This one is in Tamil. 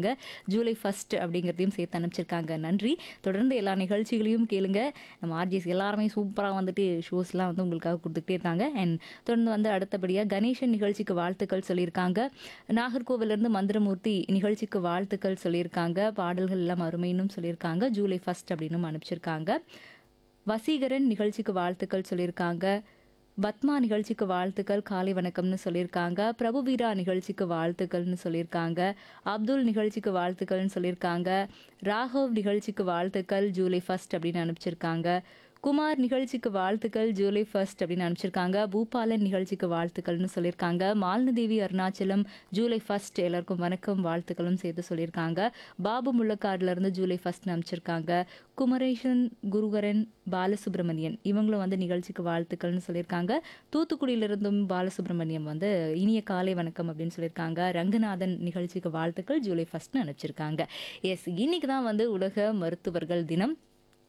சொல்லியிருக்காங்க ஜூலை ஃபர்ஸ்ட் அப்படிங்கிறதையும் சேர்த்து அனுப்பிச்சிருக்காங்க நன்றி தொடர்ந்து எல்லா நிகழ்ச்சிகளையும் கேளுங்க நம்ம ஆர்ஜிஎஸ் எல்லாருமே சூப்பராக வந்துட்டு ஷோஸ்லாம் வந்து உங்களுக்காக கொடுத்துக்கிட்டே இருக்காங்க அண்ட் தொடர்ந்து வந்து அடுத்தபடியாக கணேசன் நிகழ்ச்சிக்கு வாழ்த்துக்கள் சொல்லியிருக்காங்க நாகர்கோவிலிருந்து மந்திரமூர்த்தி நிகழ்ச்சிக்கு வாழ்த்துக்கள் சொல்லியிருக்காங்க பாடல்கள் எல்லாம் அருமைன்னு சொல்லியிருக்காங்க ஜூலை ஃபர்ஸ்ட் அப்படின்னு அனுப்பிச்சிருக்காங்க வசீகரன் நிகழ்ச்சிக்கு வாழ்த்துக்கள் சொல்லியிருக்காங்க பத்மா நிகழ்ச்சிக்கு வாழ்த்துக்கள் காலை வணக்கம்னு சொல்லியிருக்காங்க பிரபுவீரா நிகழ்ச்சிக்கு வாழ்த்துக்கள்னு சொல்லியிருக்காங்க அப்துல் நிகழ்ச்சிக்கு வாழ்த்துக்கள்னு சொல்லியிருக்காங்க ராகவ் நிகழ்ச்சிக்கு வாழ்த்துக்கள் ஜூலை ஃபர்ஸ்ட் அப்படின்னு அனுப்பிச்சிருக்காங்க குமார் நிகழ்ச்சிக்கு வாழ்த்துக்கள் ஜூலை ஃபர்ஸ்ட் அப்படின்னு அனுப்பிச்சிருக்காங்க பூபாலன் நிகழ்ச்சிக்கு வாழ்த்துக்கள்னு சொல்லியிருக்காங்க மாலினதேவி அருணாச்சலம் ஜூலை ஃபர்ஸ்ட் எல்லாருக்கும் வணக்கம் வாழ்த்துக்களும் சேர்த்து சொல்லியிருக்காங்க பாபு முள்ளக்காடுல இருந்து ஜூலை ஃபர்ஸ்ட் அனுப்பிச்சிருக்காங்க குமரேசன் குருகரன் பாலசுப்ரமணியன் இவங்களும் வந்து நிகழ்ச்சிக்கு வாழ்த்துக்கள்னு சொல்லியிருக்காங்க தூத்துக்குடியிலிருந்தும் பாலசுப்ரமணியம் வந்து இனிய காலை வணக்கம் அப்படின்னு சொல்லியிருக்காங்க ரங்கநாதன் நிகழ்ச்சிக்கு வாழ்த்துக்கள் ஜூலை ஃபர்ஸ்ட்னு அனுப்பிச்சிருக்காங்க எஸ் இன்னைக்கு தான் வந்து உலக மருத்துவர்கள் தினம்